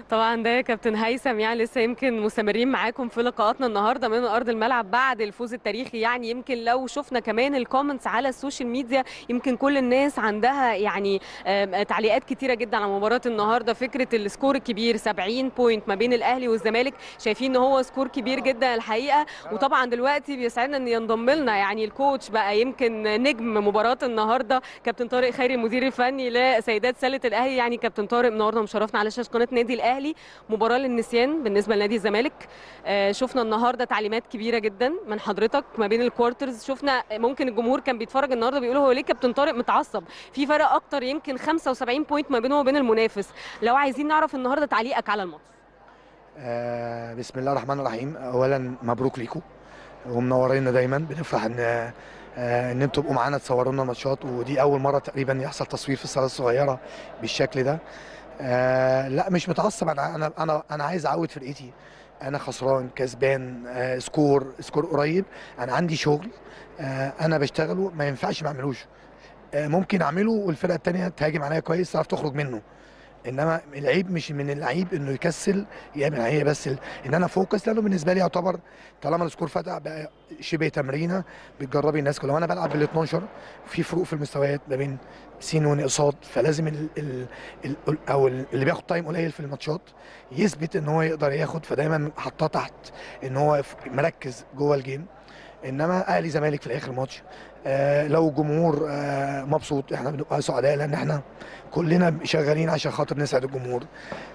طبعا ده يا كابتن هيثم يعني لسه يمكن مستمرين معاكم في لقاءاتنا النهارده من ارض الملعب بعد الفوز التاريخي يعني يمكن لو شفنا كمان الكومنتس على السوشيال ميديا يمكن كل الناس عندها يعني آم، تعليقات كتيره جدا على مباراه النهارده فكره السكور الكبير 70 بوينت ما بين الاهلي والزمالك شايفين ان هو سكور كبير جدا الحقيقه وطبعا دلوقتي بيسعدنا ان ينضم لنا يعني الكوتش بقى يمكن نجم مباراه النهارده كابتن طارق خيري المدير الفني لسيدات سله الاهلي يعني كابتن طارق منورنا ومشرفنا على شاشه قناه نادي الاهلي مباراه للنسيان بالنسبه لنادي الزمالك آه، شفنا النهارده تعليمات كبيره جدا من حضرتك ما بين الكوارترز شفنا ممكن الجمهور كان بيتفرج النهارده بيقول هو ليه كابتن طارق متعصب في فرق اكتر يمكن 75 بوينت ما بينه وبين المنافس لو عايزين نعرف النهارده تعليقك على الماتش آه بسم الله الرحمن الرحيم اولا مبروك ليكم ومنورينا دايما بنفرح ان آه ان انتوا تبقوا معانا تصوروا لنا ماتشات ودي اول مره تقريبا يحصل تصوير في الصاله الصغيره بالشكل ده آه لا مش متعصب انا انا انا انا عايز اعود فرقتي انا خسران كسبان آه سكور سكور قريب انا عندي شغل آه انا بشتغله ما ينفعش ما اعملوش آه ممكن اعمله والفرقه الثانيه تهاجم عليا كويس تعرف تخرج منه انما العيب مش من اللعيب انه يكسل يعمل هي بس ال... ان انا فوكس لانه بالنسبه لي يعتبر طالما السكور فتح بقى شبه تمرينه بتجربي الناس كلها وانا بلعب بال 12 في فروق في المستويات ما بين سين ونقصاد فلازم ال... ال... ال... او ال- اللي بياخد تايم قليل في الماتشات يثبت ان هو يقدر ياخد فدايما حطاه تحت ان هو ف- مركز جوه الجيم انما اهلي زمالك في الاخر ماتش آه لو جمهور آه مبسوط احنا بنبقى سعداء لان احنا كلنا شغالين عشان خاطر نسعد الجمهور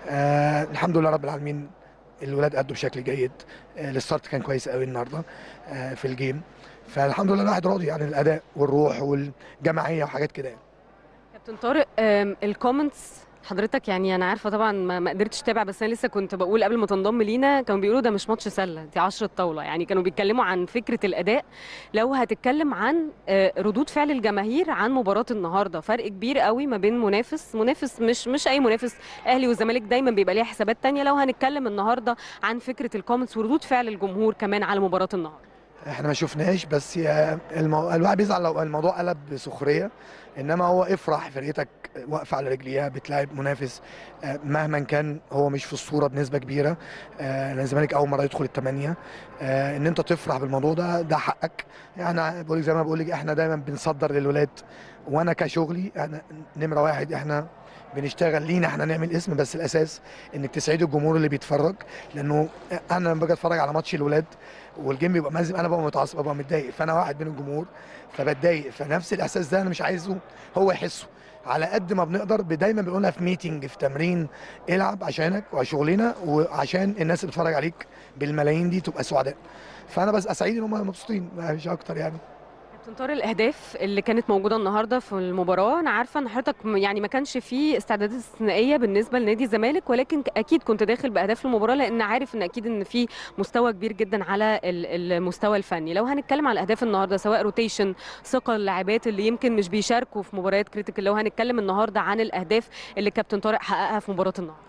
آه الحمد لله رب العالمين الولاد ادوا بشكل جيد آه الستارت كان كويس قوي النهارده آه في الجيم فالحمد لله الواحد راضي عن الاداء والروح والجماعيه وحاجات كده يعني. كابتن طارق آم، الكومنتس حضرتك يعني انا عارفه طبعا ما ما قدرتش اتابع بس انا لسه كنت بقول قبل ما تنضم لينا كانوا بيقولوا ده مش ماتش سله دي 10 طاوله يعني كانوا بيتكلموا عن فكره الاداء لو هتتكلم عن آه، ردود فعل الجماهير عن مباراه النهارده فرق كبير قوي ما بين منافس منافس مش مش اي منافس اهلي والزمالك دايما بيبقى ليها حسابات تانية لو هنتكلم النهارده عن فكره الكومنتس وردود فعل الجمهور كمان على مباراه النهارده احنا ما شفناش بس يا المو... الواحد بيزعل لو الموضوع قلب بسخريه انما هو افرح فرقتك واقفه على رجليها بتلاعب منافس آه، مهما كان هو مش في الصوره بنسبه كبيره آه، لان الزمالك اول مره يدخل الثمانيه آه، ان انت تفرح بالموضوع ده ده حقك يعني بقول لك زي ما بقول لك احنا دايما بنصدر للولاد وانا كشغلي انا نمره واحد احنا بنشتغل لينا احنا نعمل اسم بس الاساس انك تسعدي الجمهور اللي بيتفرج لانه انا لما باجي اتفرج على ماتش الولاد والجيم بيبقى مازم انا ببقى متعصب ببقى متضايق فانا واحد من الجمهور فبتضايق فنفس الاحساس ده انا مش عايزه هو يحسه على قد ما بنقدر دايما بنقولها في ميتنج في تمرين العب عشانك وشغلنا وعشان الناس اللي بتتفرج عليك بالملايين دي تبقى سعداء فانا بس اسعد ان هم مبسوطين مش اكتر يعني كابتن طارق الاهداف اللي كانت موجوده النهارده في المباراه انا عارفه ان حضرتك م- يعني ما كانش فيه استعدادات استثنائيه بالنسبه لنادي الزمالك ولكن ك- اكيد كنت داخل باهداف المباراه لان عارف ان اكيد ان في مستوى كبير جدا على ال- المستوى الفني لو هنتكلم على اهداف النهارده سواء روتيشن ثقه اللاعبات اللي يمكن مش بيشاركوا في مباريات كريتيكال لو هنتكلم النهارده عن الاهداف اللي كابتن طارق حققها في مباراه النهارده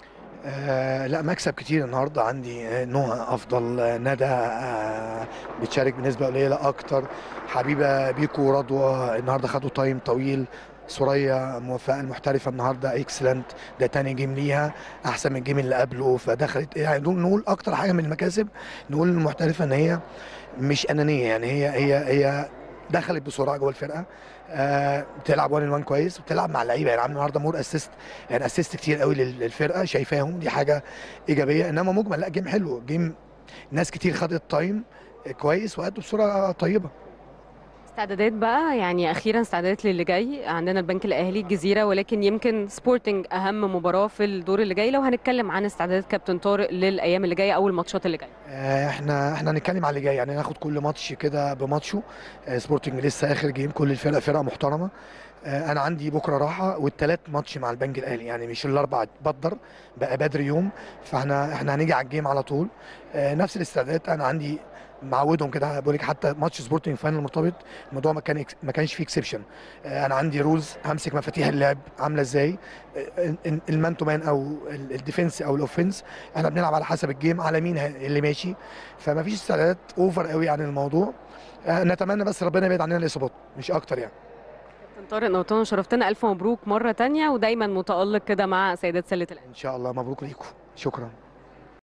آه لا مكسب كتير النهارده عندي آه، نهى افضل آه، ندى آه بتشارك بنسبه قليله اكتر حبيبه بيكو ورضوى النهارده خدوا تايم طويل سوريا موفقه المحترفه النهارده اكسلنت ده تاني جيم ليها احسن من الجيم اللي قبله فدخلت يعني دول نقول اكتر حاجه من المكاسب نقول المحترفه ان هي مش انانيه يعني هي هي هي دخلت بسرعه جوه الفرقه آه بتلعب وان وان كويس وبتلعب مع اللعيبه يعني عامل النهارده مور اسيست يعني اسيست كتير قوي لل- للفرقه شايفاهم دي حاجه ايجابيه انما مجمل لا جيم حلو جيم ناس كتير خدت تايم كويس وادوا بصوره طيبه استعدادات بقى يعني اخيرا استعدادات للي جاي عندنا البنك الاهلي الجزيره ولكن يمكن سبورتنج اهم مباراه في الدور اللي جاي لو هنتكلم عن استعدادات كابتن طارق للايام اللي جايه او الماتشات اللي جايه آه، احنا احنا هنتكلم على اللي جاي يعني ناخد كل ماتش كده بماتشه آه، سبورتنج لسه اخر جيم كل الفرق فرقه محترمه آه، انا عندي بكره راحه والثلاث ماتش مع البنك الاهلي يعني مش الاربع بدر بقى بدري يوم فاحنا احنا هنيجي على الجيم على طول آه، نفس الاستعدادات انا عندي معودهم كده بقول لك حتى ماتش سبورتنج فاينل مرتبط الموضوع ما كان ما كانش فيه اكسبشن انا عندي رولز همسك مفاتيح اللعب عامله ازاي آه، ال- المان تو مان او ال- الديفنس او الاوفنس احنا بنلعب على حسب الجيم على مين ه- اللي ماشي فما فيش استعدادات اوفر قوي عن الموضوع آه، نتمنى بس ربنا يبعد عننا الاصابات مش اكتر يعني كابتن طارق نوتون شرفتنا الف مبروك مره تانية ودايما متالق كده مع سيدات سله الاهلي ان شاء الله مبروك ليكم شكرا